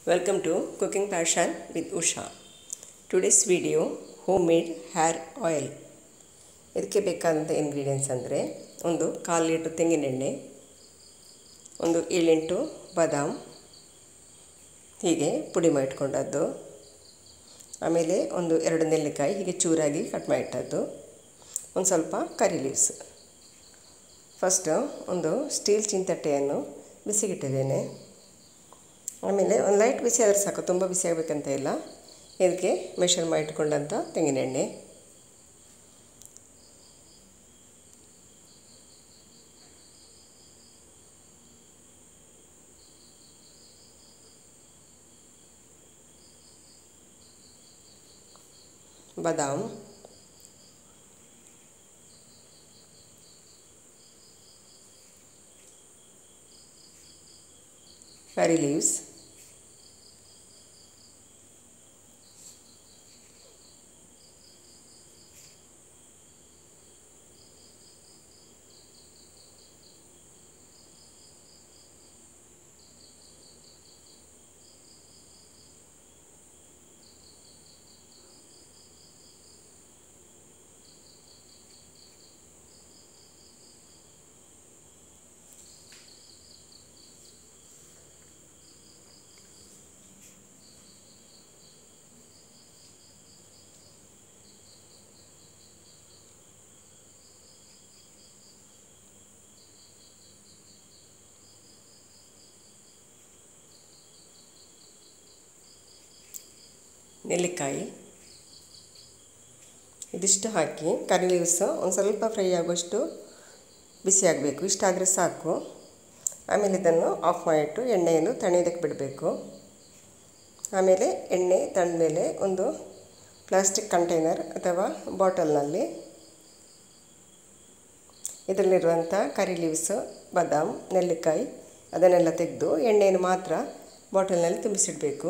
Welcome to Cooking Passion with Usha. Today's video homemade hair oil. ಇದಕ್ಕೆ ಬೇಕಾದಂಥ ingredients ಅಂದರೆ ಒಂದು ಕಾಲು ಲೀಟ್ರ್ ತೆಂಗಿನೆಣ್ಣೆ ಒಂದು ಏಳೆಂಟು ಬಾದಾಮ್ ಹೀಗೆ ಪುಡಿ ಮಾಡಿಟ್ಕೊಂಡದ್ದು ಆಮೇಲೆ ಒಂದು ಎರಡು ನೆಲ್ಲಿಕಾಯಿ ಹೀಗೆ ಚೂರಾಗಿ ಕಟ್ ಮಾಡಿಟ್ಟದ್ದು ಒಂದು ಸ್ವಲ್ಪ ಕರಿ ಲೀವ್ಸ್ ಫಸ್ಟು ಒಂದು ಸ್ಟೀಲ್ ಚಿಂತಟ್ಟೆಯನ್ನು ಬಿಸಿಗಿಟ್ಟಿದ್ದೇನೆ ಆಮೇಲೆ ಒಂದು ಲೈಟ್ ಬಿಸಿ ಆದರೆ ಸಾಕು ತುಂಬ ಬಿಸಿ ಆಗಬೇಕಂತ ಇಲ್ಲ ಇದಕ್ಕೆ ಮೆಷರ್ ಮಾಡಿಟ್ಕೊಂಡಂಥ ತೆಂಗಿನೆಣ್ಣೆ ಬಾದಾಮ್ curry leaves ನೆಲ್ಲಿಕಾಯಿ ಇದಿಷ್ಟು ಹಾಕಿ ಕರಿ ಲೀವ್ಸು ಒಂದು ಸ್ವಲ್ಪ ಫ್ರೈ ಆಗುವಷ್ಟು ಬಿಸಿ ಆಗಬೇಕು ಇಷ್ಟಾದರೆ ಸಾಕು ಆಮೇಲೆ ಇದನ್ನು ಆಫ್ ಮಾಡಿಟ್ಟು ಎಣ್ಣೆಯನ್ನು ತಣಿಯೋದಕ್ಕೆ ಬಿಡಬೇಕು ಆಮೇಲೆ ಎಣ್ಣೆ ತಣ್ಣ ಮೇಲೆ ಒಂದು ಪ್ಲಾಸ್ಟಿಕ್ ಕಂಟೈನರ್ ಅಥವಾ ಬಾಟಲ್ನಲ್ಲಿ ಇದರಲ್ಲಿರುವಂಥ ಕರಿ ಲೀವ್ಸು ಬಾದಾಮ್ ನೆಲ್ಲಿಕಾಯಿ ಅದನ್ನೆಲ್ಲ ತೆಗೆದು ಎಣ್ಣೆಯನ್ನು ಮಾತ್ರ ಬಾಟಲ್ನಲ್ಲಿ ತುಂಬಿಸಿಡಬೇಕು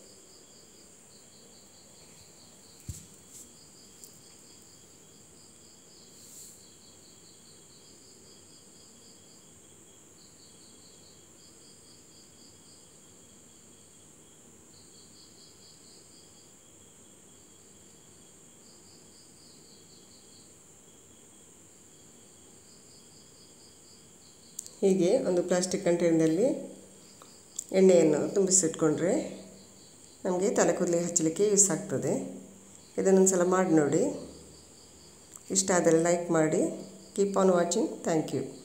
ಹೀಗೆ ಒಂದು ಪ್ಲಾಸ್ಟಿಕ್ ಕಂಟೈನರ್ನಲ್ಲಿ ಎಣ್ಣೆಯನ್ನು ತುಂಬಿಸಿಟ್ಕೊಂಡ್ರೆ ನಮಗೆ ತಲೆ ಕೂದಲಿಗೆ ಹಚ್ಚಲಿಕ್ಕೆ ಯೂಸ್ ಆಗ್ತದೆ ಇದನ್ನೊಂದು ಸಲ ಮಾಡಿ ನೋಡಿ ಇಷ್ಟ ಆದರೆ ಲೈಕ್ ಮಾಡಿ keep on watching thank you